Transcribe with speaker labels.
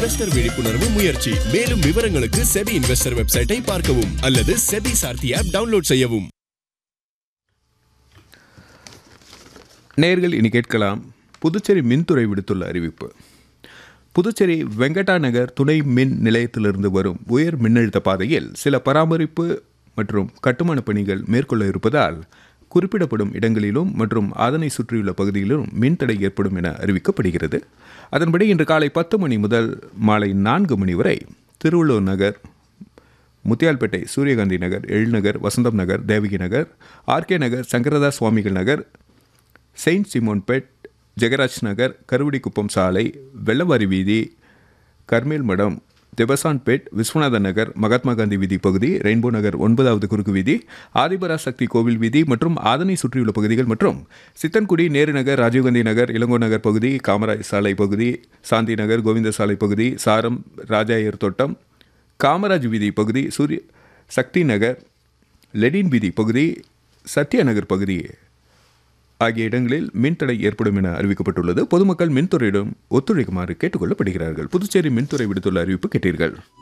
Speaker 1: investor விழிப்புணர்வு முயற்சி மேலும் விவரங்களுக்கு செபி இன்வெஸ்டர் வெப்சைட்டை பார்க்கவும் அல்லது செபி சார்த்தி ஆப் டவுன்லோட் செய்யவும்
Speaker 2: நேர்கள் இனி கேட்கலாம் புதுச்சேரி மின்துறை விடுத்துள்ள அறிவிப்பு புதுச்சேரி வெங்கடா நகர் துணை மின் நிலையத்திலிருந்து வரும் உயர் மின்னழுத்த பாதையில் சில பராமரிப்பு மற்றும் கட்டுமான பணிகள் மேற்கொள்ள இருப்பதால் குறிப்பிடப்படும் இடங்களிலும் மற்றும் அதனை சுற்றியுள்ள பகுதியிலும் மின்தடை ஏற்படும் என அறிவிக்கப்படுகிறது அதன்படி இன்று காலை பத்து மணி முதல் மாலை நான்கு மணி வரை திருவள்ளூர் நகர் முத்தியால்பேட்டை சூரியகாந்தி நகர் எழில்நகர் வசந்தம் நகர் தேவகி நகர் ஆர்கே நகர் சங்கரதாஸ் சுவாமிகள் நகர் செயின்ட் சிமோன்பேட் ஜெகராஜ் நகர் கருவடிக்குப்பம் சாலை வெள்ளவாரி வீதி கர்மேல் மடம் திபசான்பேட் விஸ்வநாதன் நகர் மகாத்மா காந்தி வீதி பகுதி ரெயின்போ நகர் ஒன்பதாவது குறுக்கு வீதி ஆதிபராசக்தி கோவில் வீதி மற்றும் அதனை சுற்றியுள்ள பகுதிகள் மற்றும் சித்தன்குடி நேரு நகர் ராஜீவ்காந்தி நகர் இளங்கோ நகர் பகுதி காமராஜ் சாலை பகுதி சாந்தி நகர் கோவிந்த சாலை பகுதி சாரம் ராஜாயர் தோட்டம் காமராஜ் வீதி பகுதி சூரிய சக்தி நகர் லெனின் வீதி பகுதி சத்யா நகர் பகுதி ஆகிய இடங்களில் மின்தடை ஏற்படும் என அறிவிக்கப்பட்டுள்ளது பொதுமக்கள் மின்துறையிடம் ஒத்துழைக்குமாறு கேட்டுக்கொள்ளப்படுகிறார்கள் புதுச்சேரி மின்துறை விடுத்துள்ள அறிவிப்பு கேட்டீர்கள்